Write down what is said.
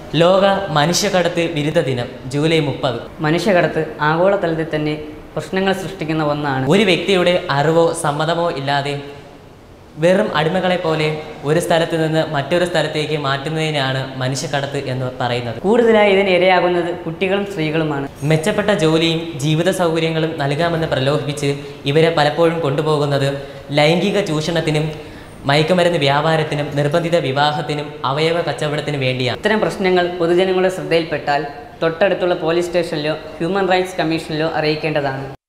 ലോക മനുഷ്യക്കടത്ത് വിരുദ്ധ ദിനം ജൂലൈ മുപ്പത് മനുഷ്യകടത്ത് ആഗോളതലത്തിൽ തന്നെ പ്രശ്നങ്ങൾ സൃഷ്ടിക്കുന്ന ഒന്നാണ് ഒരു വ്യക്തിയുടെ അറിവോ സമ്മതമോ ഇല്ലാതെ വെറും അടിമകളെ പോലെ ഒരു സ്ഥലത്ത് നിന്ന് മറ്റൊരു സ്ഥലത്തേക്ക് മാറ്റുന്നതിനാണ് മനുഷ്യക്കടത്ത് എന്ന് പറയുന്നത് കൂടുതലായി ഇതിന് ഇരയാകുന്നത് കുട്ടികളും സ്ത്രീകളുമാണ് മെച്ചപ്പെട്ട ജോലിയും ജീവിത സൗകര്യങ്ങളും നൽകാമെന്ന് പ്രലോഭിപ്പിച്ച് ഇവരെ പലപ്പോഴും കൊണ്ടുപോകുന്നത് ലൈംഗിക ചൂഷണത്തിനും മയക്കുമരുന്ന് വ്യാപാരത്തിനും നിർബന്ധിത വിവാഹത്തിനും അവയവ കച്ചവടത്തിനും വേണ്ടിയാണ് ഇത്തരം പ്രശ്നങ്ങൾ പൊതുജനങ്ങളുടെ ശ്രദ്ധയിൽപ്പെട്ടാൽ തൊട്ടടുത്തുള്ള പോലീസ് സ്റ്റേഷനിലോ ഹ്യൂമൻ റൈറ്റ്സ് കമ്മീഷനിലോ അറിയിക്കേണ്ടതാണ്